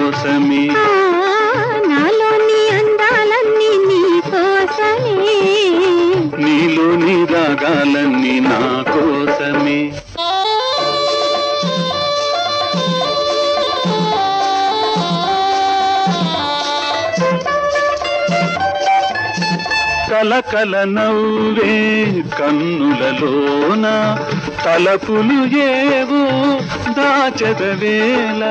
కోసమే ఆ, నాలోని అందాలన్నీ నీ కోసమే నీలోని రాగాలన్నీ నా కోసమే కలకల నవ్వే కన్నులలోన తలపులు ఏవో దాచదవేళ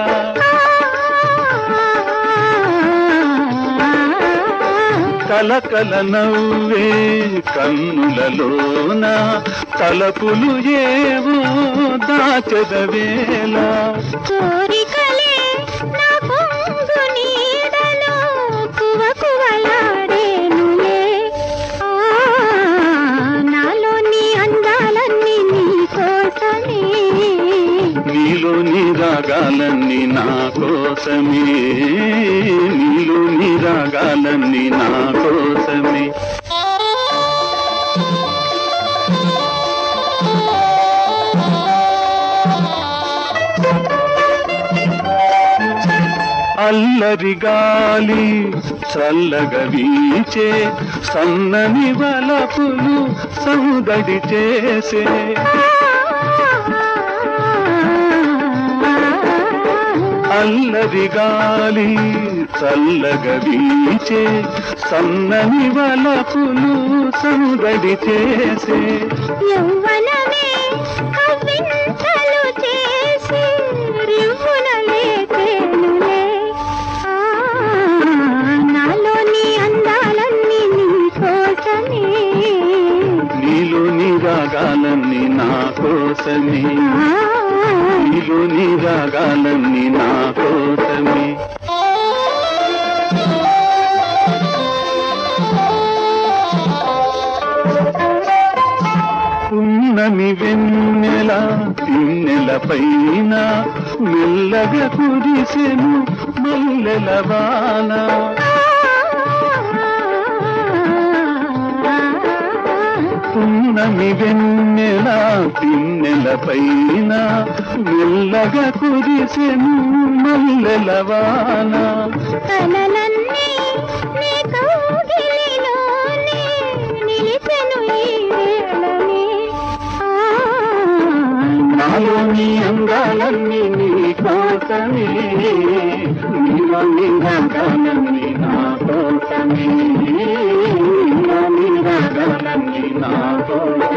కలకల నవ్వే కన్నులలోన తలపులు ఏవో దాచదవేళ కోరికలే నా పొంగు నీడలో కువ కువలాడేనులే ఆ, నాలోని అందాలన్నీ నీ కోసమే నీలోని రాగాలన్నీ నా కోసమే నీలోని రాగాలన్నీ నా కోసమే అల్లరి గాలి చల్లగా వీచే సన్నని వలపులు సౌదడి చేసే అల్లరి గాలి చల్లగా వీచే సన్నని వలపులు సౌదడి చేసే యౌవనమే కవ్వింతలు చేసి రివ్వున లేచేనులే. ఆ, నాలోని అందాలన్నీ నీ కోసమే నీలోని రాగాలన్నీ నా కోసమే ఆ, నీలోని రాగాలన్నీ నా కోసమే ఉన్నమి వెన్నెల తిన్నెల పైన మెల్లగా కురిసెను మల్లెల వాన ఉన్నమి వెన్నెల తిన్నెల పైన మెల్లగా కురిసెను మల్లెల వాన కలలన్నీ నీ కౌగిలిలోనే నిలిచెను ఈ వేళనే. ఆ, నాలోని అందాలన్నీ నీ కోసమే నీలోని రాగాలన్నీ నా కోసమే నీలోని రాగాలన్నీ నా కోసమే